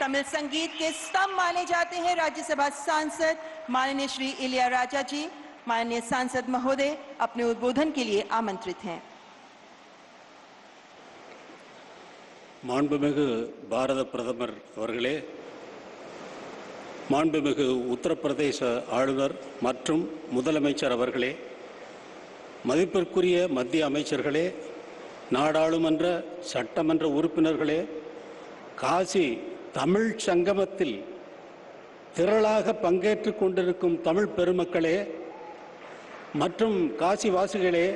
तमिल संगीत के स्तंभ माने जाते हैं राज्यसभा सांसद माननीय श्री इलिया राजा जी माननीय सांसद महोदय अपने उद्बोधन के लिए आमंत्रित हैं மாண்புமிகு பாரத பிரதமர் அவர்களே மாண்புமிகு உத்தரப்பிரதேச ஆளுநர் மற்றும் முதலமைச்சர் அவர்களே மதிப்பிற்குரிய மத்திய அமைச்சர்களே நாடாளுமன்ற சட்டமன்ற உறுப்பினர்களே காசி தமிழ் சங்கமத்தில் திரளாக பங்கேற்றுக் கொண்டிருக்கும் தமிழ் பெருமக்களே மற்றும் காசிவாசிகளே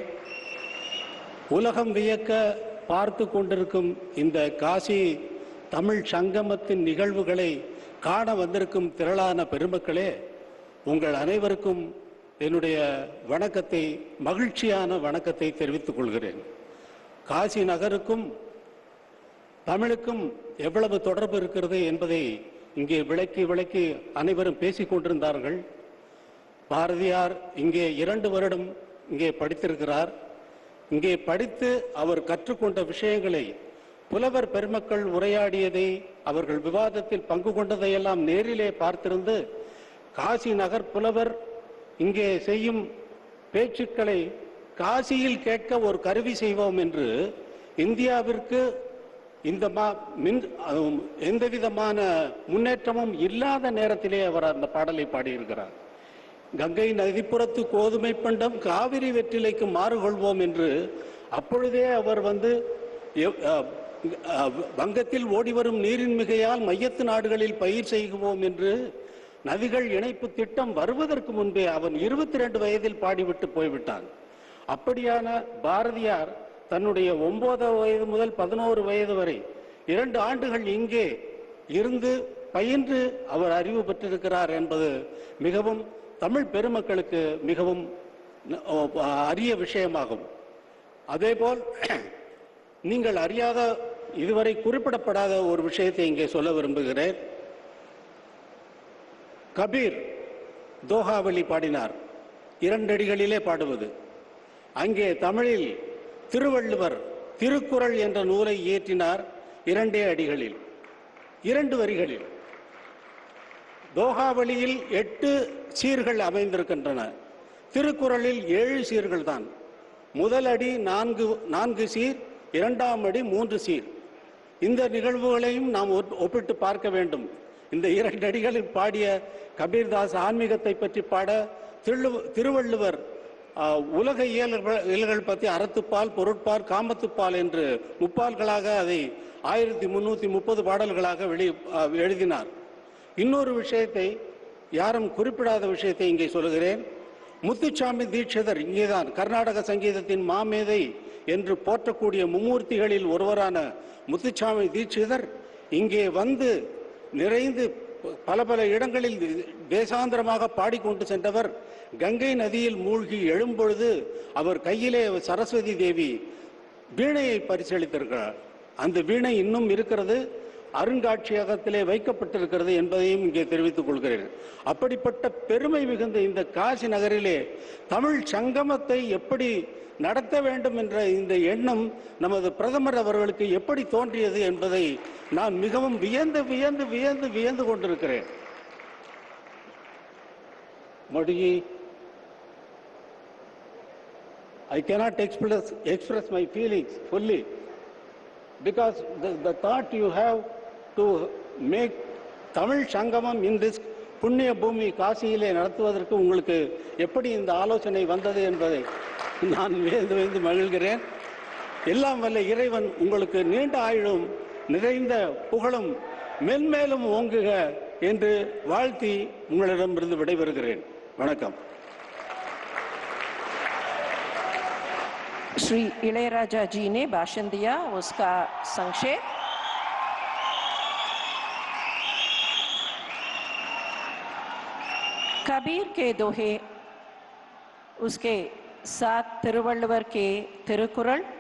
உலகம் வியக்க பார்த்து கொண்டிருக்கும் இந்த காசி தமிழ் சங்கமத்தின் நிகழ்வுகளை காண வந்திருக்கும் திரளான பெருமக்களே உங்கள் அனைவருக்கும் என்னுடைய வணக்கத்தை மகிழ்ச்சியான வணக்கத்தை தெரிவித்துக் கொள்கிறேன் காசி நகருக்கும் தமிழுக்கும் எவ்வளவு தொடர்பு இருக்கிறது என்பதை இங்கே விளக்கி விளக்கி அனைவரும் பேசிக் கொண்டிருந்தார்கள் பாரதியார் இங்கே இரண்டு வருடம் இங்கே படித்திருக்கிறார் இங்கே படித்து அவர் கற்றுக்கொண்ட விஷயங்களை புலவர் பெருமக்கள் உரையாடியதை அவர்கள் விவாதத்தில் பங்கு கொண்டதையெல்லாம் நேரிலே பார்த்திருந்து காசி நகர் புலவர் இங்கே செய்யும் பேச்சுக்களை காசியில் கேட்க ஒரு கருவி செய்வோம் என்று இந்தியாவிற்கு இந்த மா மின் அதுவும் எந்த விதமான முன்னேற்றமும் இல்லாத நேரத்திலே அவர் அந்த பாடலை பாடியிருக்கிறார் கங்கை நதிப்புறத்து கோதுமை பண்டம் காவிரி வெற்றிலைக்கு மாறுகொள்வோம் என்று அப்பொழுதே அவர் வந்து எவ்- அ, அ, வங்கத்தில் ஓடி வரும் நீரின் மிகையால் மையத்து நாடுகளில் பயிர் செய்குவோம் என்று நதிகள் இணைப்பு திட்டம் வருவதற்கு முன்பே அவன் இருபத்தி ரெண்டு வயதில் பாடிவிட்டு போய்விட்டான் அப்படியான பாரதியார் தன்னுடைய ஒன்பது வயது முதல் பதினோரு வயது வரை இரண்டு ஆண்டுகள் இங்கே இருந்து பயின்று அவர் அறிவு பெற்றிருக்கிறார் என்பது மிகவும் தமிழ் பெருமக்களுக்கு மிகவும் ந- ஓ, அரிய விஷயமாகும் அதேபோல் நீங்கள் அறியாத இதுவரை குறிப்பிடப்படாத ஒரு விஷயத்தை இங்கே சொல்ல விரும்புகிறேன் கபீர் தோஹாவளி பாடினார் இரண்டடிகளிலே பாடுவது அங்கே தமிழில் திருவள்ளுவர் திருக்குறள் என்ற நூலை இயற்றினார் இரண்டே அடிகளில் இரண்டு வரிகளில் தோகாவளியில் எட்டு சீர்கள் அமைந்திருக்கின்றன திருக்குறளில் ஏழு சீர்கள் தான் முதல் அடி நான்கு நான்கு சீர் இரண்டாம் அடி மூன்று சீர் இந்த நிகழ்வுகளையும் நாம் ஒப்- ஒப்பிட்டு பார்க்க வேண்டும் இந்த இரண்டு அடிகளில் பாடிய கபீர்தாஸ் ஆன்மீகத்தை பற்றி பாட திரு- திருவள்ளுவர் ஆ, உலக இயல்கள் இயல்கள் பற்றி அறத்துப்பால் பொருட்பால் காமத்துப்பால் என்று முப்பால்களாக அதை ஆயிரத்தி முன்னூத்தி முப்பது பாடல்களாக வெளி ஆ, எழுதினார் இன்னொரு விஷயத்தை யாரும் குறிப்பிடாத விஷயத்தை இங்கே சொல்லுகிறேன் முத்துச்சாமி தீட்சிதர் இங்கேதான் கர்நாடக சங்கீதத்தின் மாமேதை என்று போற்றக்கூடிய மும்மூர்த்திகளில் ஒருவரான முத்துச்சாமி தீட்சிதர் இங்கே வந்து நிறைந்து பல பல இடங்களில் தேசாந்திரமாக பாடிக்கொண்டு சென்றவர் கங்கை நதியில் மூழ்கி எழும்பொழுது அவர் கையிலே சரஸ்வதி தேவி வீணையை பரிசளித்திருக்கிறார் அந்த வீணை இன்னும் இருக்கிறது அருங்காட்சியகத்திலே வைக்கப்பட்டிருக்கிறது என்பதையும் இங்கே தெரிவித்துக் கொள்கிறேன் அப்படிப்பட்ட பெருமை மிகுந்த இந்த காசி நகரிலே தமிழ் சங்கமத்தை எப்படி நடத்த வேண்டும் என்ற இந்த எண்ணம் நமது பிரதமர் அவர்களுக்கு எப்படி தோன்றியது என்பதை நான் மிகவும் வியந்து வியந்து வியந்து வியந்து கொண்டிருக்கிறேன் Modiji I cannot express, express my feelings fully because the, the thought you have to make Tamil சங்கமம் in this புண்ணிய பூமி காசியிலே நடத்துவதற்கு உங்களுக்கு எப்படி இந்த ஆலோசனை வந்தது என்பதை நான் வியந்து வியந்து மகிழ்கிறேன் எல்லாம் வல்ல இறைவன் உங்களுக்கு நீண்ட ஆயுளும் நிறைந்த புகழும் மென்மேலும் ஓங்குக என்று வாழ்த்தி உங்களிடமிருந்து விடைபெறுகிறேன் வணக்கம் श्री इளையராजा जी ने भाषण दिया उसका संक्षेप कबीर के दोहे उसके साथ तिरुवள்ளுவர் के तिरुकुறள்